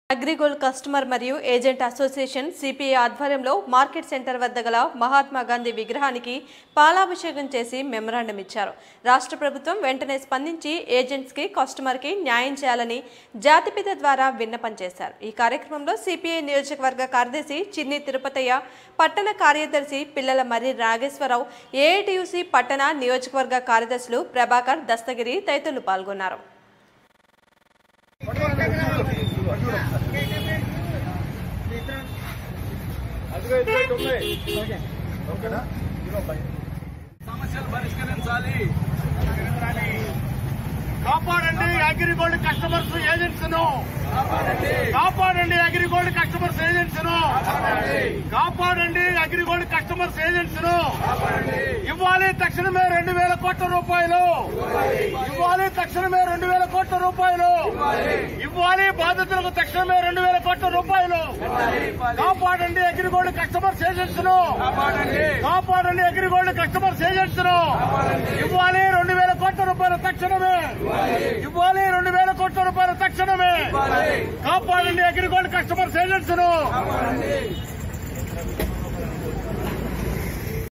AgriGold customer మరియు agent association CPI ఆధ్వర్యంలో market centre వద్ద గల మహాత్మా గాంధీ విగ్రహానికి పాలాభిషేకం చేసి మెమరాండం ఇచ్చారు రాష్ట్ర ప్రభుత్వం వెంటనే స్పందించి ఏజెంట్స్ కి కస్టమర్ కి న్యాయం చేయాలని జాతిపిత ద్వారా విన్నపం చేశారు ఈ కార్యక్రమంలో సిపిఐ నియోజకవర్గ కార్యదర్శి చిన్ని తిరుపతయ్య పట్టణ కార్యదర్శి పిల్లల మర్రి నాగేశ్వరరావు ఏఐటియుసి పట్టణ నియోజకవర్గ కార్యదర్శులు ప్రభాకర్ దస్తగిరి తదితరులు పాల్గొన్నారు సమస్యలు పరిష్కరించాలి కాపాడండి అగ్రిగోల్డ్ కస్టమర్స్ ఏజెంట్స్ ను కాపాడండి అగ్రిగోల్డ్ కస్టమర్స్ ఏజెంట్స్ ను కాపాడండి అగ్రిగోల్డ్ కస్టమర్స్ ఏజెంట్స్ ను ఇవ్వాలి తక్షణమే రెండు వేల కోట్ల రూపాయలు ఇవ్వాలి తక్షణమే రెండు వేల కోట్ల రూపాయలు ఇవ్వాలి బాధితులకు తక్షణమే రెండు వేల కోట్ల రూపాయలు కాపాడండి అగ్రిగోల్డ్ కస్టమర్స్ ఏజెంట్స్ ను కాపాడండి అగ్రిగోల్డ్ కస్టమర్స్ ఏజెంట్స్ ను ఇవ్వాలి రెండు వేల కోట్ల రూపాయల తక్షణమే ఇవ్వాలి రెండు వేల కోట్ల రూపాయల తక్షణమే కాపాడండి అగ్రిగోల్డ్ కస్టమర్స్ ఏజెంట్స్ ను